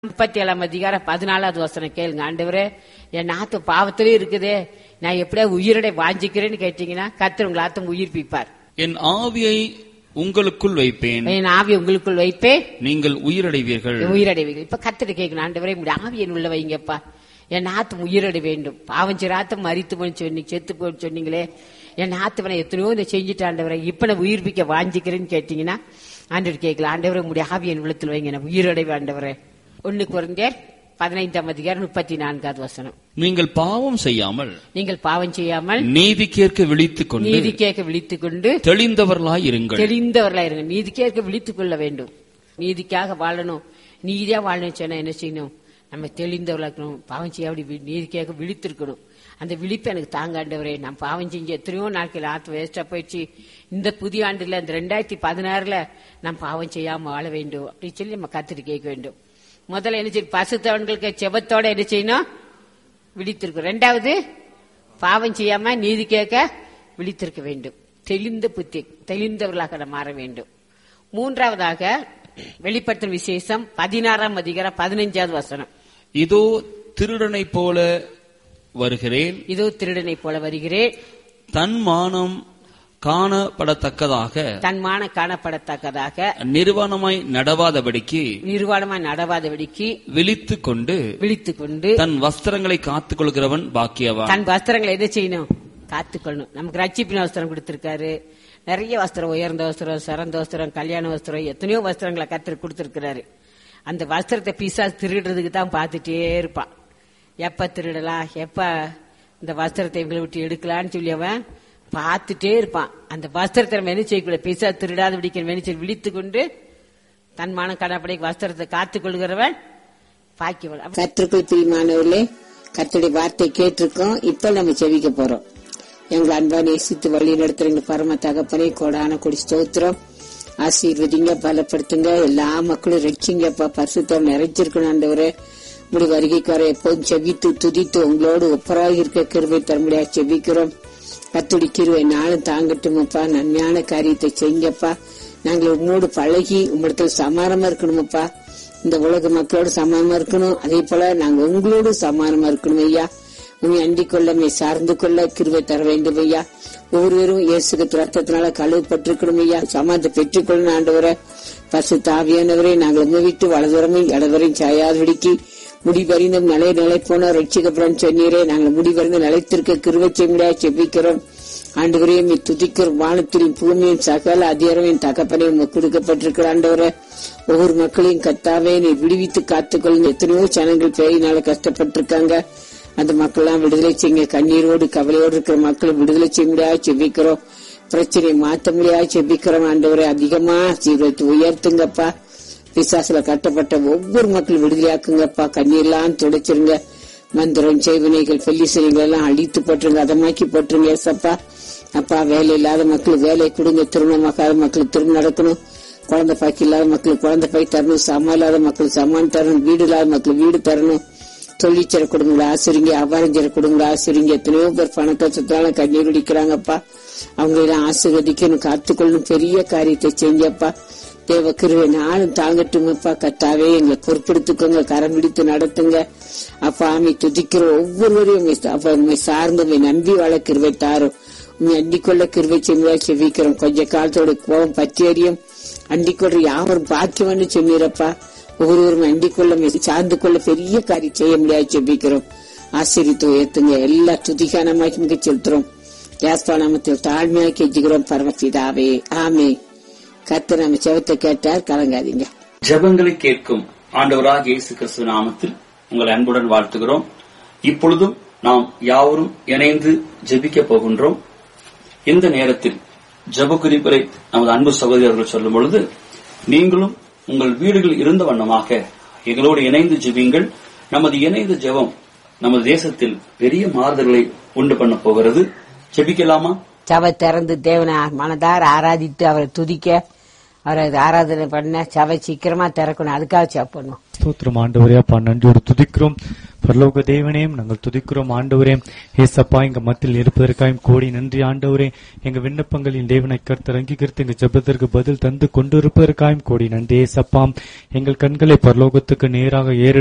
முப்பத்தி ஏழாம் அதிகாரம் பதினாலாவது வசனம் கேளுங்க ஆண்டவரே என் நாத்து பாவத்திலே இருக்குதே நான் எப்படியா உயிரோட வாஞ்சிக்கிறேன்னு கேட்டீங்கன்னா கத்தர் உங்களை ஆத்தம் உயிர்ப்பிப்பார் என் ஆவியை உங்களுக்குள் வைப்பேன் என் ஆவி உங்களுக்குள் வைப்பே நீங்கள் உயிரடைவீர்கள் உயிரடைவீர்கள் இப்ப கத்திட்டு கேட்கணும் ஆண்டவரே இப்படி ஆவி என் உள்ள வைங்கப்பா என் ஆத்து உயிரடை வேண்டும் பாவம் சிராத்தம் மறித்து போய் சொன்னி செத்து போய் சொன்னீங்களே என் ஆத்துவனை எத்தனையோ இந்த செஞ்சுட்டு ஆண்டவரை இப்ப நான் உயிர்ப்பிக்க வாஞ்சிக்கிறேன்னு கேட்டீங்கன்னா ஆண்டவர் கேட்கல ஆண்டவரை உங்களுடைய ஆவி என் உள்ளத்தில் வைங்க நான் உயிரடைவு ஆண்டவரே ஒண்ணு குறைந்தேர் பதினைந்தாம் அதிகாரம் முப்பத்தி நான்காவது வசனம் நீங்கள் பாவம் செய்யாமல் நீங்கள் பாவம் செய்யாமல் நீதி கேட்க விழித்துக் கொண்டு நீதி கேட்க விழித்துக் கொண்டு தெளிந்தவர்களாய் இருங்கள் தெரிந்தவர்களா இருங்க நீதி கேட்க விழித்துக் கொள்ள வேண்டும் நீதிக்காக வாழணும் நீதியா வாழணும் சொன்னா என்ன செய்யணும் நம்ம தெளிந்தவர்களா இருக்கணும் பாவம் செய்ய அப்படி வி- நீதி கேட்க விழித்திருக்கணும் அந்த விழிப்பு எனக்கு தாங்காண்டவரே நான் பாவம் செஞ்சு எத்தனையோ நாட்கள் ஆத்து வேஸ்டா போயிடுச்சு இந்த புதிய ஆண்டுல இந்த ரெண்டாயிரத்தி பதினாறுல நான் பாவம் செய்யாம வாழ வேண்டும் அப்படின்னு சொல்லி நம்ம கத்துட்டு கேட்க வேண்டும் முதல்ல என்ன செய்யும் பசுத்தவன்களுக்கு செபத்தோட என்ன செய்யணும் விழித்திருக்கும் ரெண்டாவது பாவம் செய்யாம நீதி கேட்க விழித்திருக்க வேண்டும் தெளிந்த புத்தி தெளிந்தவர்களாக நாம் மாற வேண்டும் மூன்றாவதாக வெளிப்படுத்தும் விசேஷம் பதினாறாம் அதிகாரம் பதினைஞ்சாவது வசனம் இதோ திருடனைப் போல வருகிறேன் இதோ திருடனை போல வருகிறேன் தன் மானம் காணப்படத்தக்கதாக தன்மான காணப்படத்தக்கதாக நிர்வாணமாய் நடவாதபடிக்கு நிர்வாணமாய் நடவாதபடிக்கு விழித்துக் கொண்டு விழித்துக் கொண்டு தன் வஸ்திரங்களை காத்துக் கொள்கிறவன் பாக்கியவான் தன் வஸ்திரங்களை எதை செய்யணும் காத்துக்கொள்ளணும் நமக்கு ரட்சிப்பின் வஸ்திரம் கொடுத்திருக்காரு நிறைய வஸ்திரம் உயர்ந்த வஸ்திரம் சிறந்த வஸ்திரம் கல்யாண வஸ்திரம் எத்தனையோ வஸ்திரங்களை கத்து கொடுத்திருக்கிறாரு அந்த வஸ்திரத்தை பீசா திருடுறதுக்கு தான் பார்த்துட்டே இருப்பான் எப்ப திருடலாம் எப்ப இந்த வஸ்திரத்தை இவங்களை விட்டு எடுக்கலாம்னு சொல்லி அவன் பார்த்துட்டே இருப்பான் அந்த வஸ்திரத்தை நம்ம என்ன செய்யக்கூடாது பீசா திருடாத பிடிக்கிற மெனிச்சல் விழித்து கொண்டு தன் மன கடப்படை வஸ்திரத்தை காத்துக் கொள்கிறவன் பாக்கியவன் கத்திற்குள் பிரியமானவர்களே கர்த்தருடைய வார்த்தை கேட்டிருக்கோம் இப்ப நம்ம செவிக்க போறோம் எங்க அன்பா நேசித்து வழி நடத்துறீங்க பரம தகப்பனே கோடான கொடி ஸ்தோத்திரம் ஆசீர்வதிங்க பலப்படுத்துங்க எல்லா மக்களும் ரட்சிங்கப்பா பரிசுத்தம் நிறைஞ்சிருக்கணும் ஆண்டவரே முடி வருகைக்கு வர எப்போதும் செவித்து துதித்து உங்களோடு ஒப்பராக இருக்க கிருபை தரும்படியா செவிக்கிறோம் கத்துடி கிருவை நாளும் தாங்கட்டுமப்பா நன்மையான காரியத்தை செய்யுங்கப்பா நாங்கள் உங்களோடு பழகி உங்களிடத்தில் சமானமா இருக்கணுமப்பா இந்த உலக மக்களோடு சமானமா இருக்கணும் அதே போல நாங்க உங்களோடு சமானமா இருக்கணும் ஐயா உண்மை அண்டிக் கொள்ள மே சார்ந்து கொள்ள கிருவை தர வேண்டும் ஐயா ஒவ்வொருவரும் இயேசுக்கு ரத்தத்தினால கழுவப்பட்டிருக்கணும் ஐயா சமாதத்தை பெற்றுக்கொள்ளணும் ஆண்டவரை பசு தாவியானவரே நாங்கள் உங்க விட்டு வலதுரமையும் இடதுவரையும் சாயாதபடிக்கு முடிவறிந்தும் நிலை நிலை போன ரட்சிக்கப்புறம் சொன்னீரே நாங்கள் முடிவறிந்து நிலைத்திருக்க கிருவை செய்ய செபிக்கிறோம் ஆண்டவரையும் துதிக்கிறோம் வானத்திலும் பூமியும் சகல அதிகாரமையும் தகப்பனையும் உமக்கு கொடுக்கப்பட்டிருக்கிற ஆண்டவரை ஒவ்வொரு மக்களையும் கத்தாவே நீ விடுவித்து காத்துக்கொள்ளும் எத்தனையோ ஜனங்கள் பேயினால கஷ்டப்பட்டிருக்காங்க அந்த மக்கள்லாம் விடுதலை செய்யுங்க கண்ணீரோடு கவலையோடு இருக்கிற மக்களை விடுதலை செய்ய முடியாது செபிக்கிறோம் பிரச்சனையை மாத்த முடியாது செபிக்கிறோம் ஆண்டவரை அதிகமா சீர்வத்து உயர்த்துங்கப்பா பிசாசுல கட்டப்பட்ட ஒவ்வொரு மக்களும் விடுதலையாக்குங்கப்பா கண்ணீர்லாம் துடைச்சிருங்க மந்திரம் செய்வினைகள் பெல்லிசனைகள் எல்லாம் அழித்து போட்டுருங்க அதமாக்கி போட்டுருங்க ஏசப்பா அப்பா வேலை இல்லாத மக்களுக்கு வேலை கொடுங்க திருமணமாக்காத மக்களுக்கு திருமணம் நடக்கணும் குழந்தை பாக்கி இல்லாத மக்களுக்கு குழந்தை பாய் தரணும் சமம் இல்லாத மக்களுக்கு சமான் தரணும் வீடு இல்லாத மக்களுக்கு வீடு தரணும் தொழிற்சர குடும்பங்களை ஆசிரிங்க அவாரஞ்சர குடும்பங்களை ஆசிரிங்க எத்தனையோ பேர் பண கஷ்டத்தால கண்ணீர் குடிக்கிறாங்கப்பா அவங்க எல்லாம் ஆசீர்வதிக்கணும் காத்துக்கொள்ளணும் பெரிய காரியத்தை செஞ்சப்பா தேவ கிருவை நாளும் தாங்கட்டுமப்பா கத்தாவே எங்களை பொறுப்பெடுத்துக்கோங்க கரம் பிடித்து நடத்துங்க அப்பா ஆமை துதிக்கிற ஒவ்வொருவரையும் உம்மை- அப்பா உண்மை சார்ந்து உம்மை நம்பி வாழ கிருவை தாரும் உண்மை அண்டிக்கொள்ள கிருவை செஞ்சா செவிக்கிறோம் கொஞ்ச காலத்தோட கோபம் பற்றி அறியும் அண்டிக்கொள்ற யாவரும் பாக்கியம்னு சொன்னீரப்பா ஒவ்வொருவரும் அண்டிக்கொள்ள உம்மை சார்ந்து கொள்ள பெரிய காரியம் செய்ய முடியாது செபிக்கிறோம் ஆசிரித்து உயர்த்துங்க எல்லா துதிகானமாக்கி செலுத்துறோம் யாஸ்பா நாமத்தில் தாழ்மையாக கெஞ்சுகிறோம் பரமபிதாவே ஆமே கர்த்தர் நம்ம செவத்தை கேட்டார் கலங்காதீங்க ஜெபங்களை கேட்கும் ஆண்டவராக இயேசு கிறிஸ்து நாமத்தில் உங்களை அன்புடன் வாழ்த்துகிறோம் இப்பொழுதும் நாம் யாவரும் இணைந்து ஜெபிக்க போகின்றோம் இந்த நேரத்தில் ஜெப குறிப்பை நமது அன்பு சகோதரர்கள் சொல்லும் பொழுது நீங்களும் உங்கள் வீடுகள் இருந்த வண்ணமாக எங்களோடு இணைந்து ஜெபியுங்கள் நமது இணைந்த ஜெபம் நமது தேசத்தில் பெரிய மாறுதல்களை உண்டு பண்ண போகிறது ஜெபிக்கலாமா சபை திறந்து தேவனை மனதார ஆராதித்து அவரை துதிக்க அவரை ஆராதனை பண்ண சபை சீக்கிரமா திறக்கணும் அதுக்காக சப் பண்ணும் ஸ்தோத்திரம் ஆண்டவரே அப்பா நன்றியோடு துதிக்கிறோம் பரலோக தேவனையும் நாங்கள் துதிக்கிறோம் ஆண்டவரே ஏசப்பா எங்க மத்தியில் இருப்பதற்காயும் கோடி நன்றி ஆண்டவரே எங்க விண்ணப்பங்களின் தேவனை கர்த்தர் அங்கீகரித்து எங்க ஜெபத்திற்கு பதில் தந்து கொண்டிருப்பதற்காயும் கோடி நன்றி ஏசப்பா எங்கள் கண்களை பரலோகத்துக்கு நேராக ஏற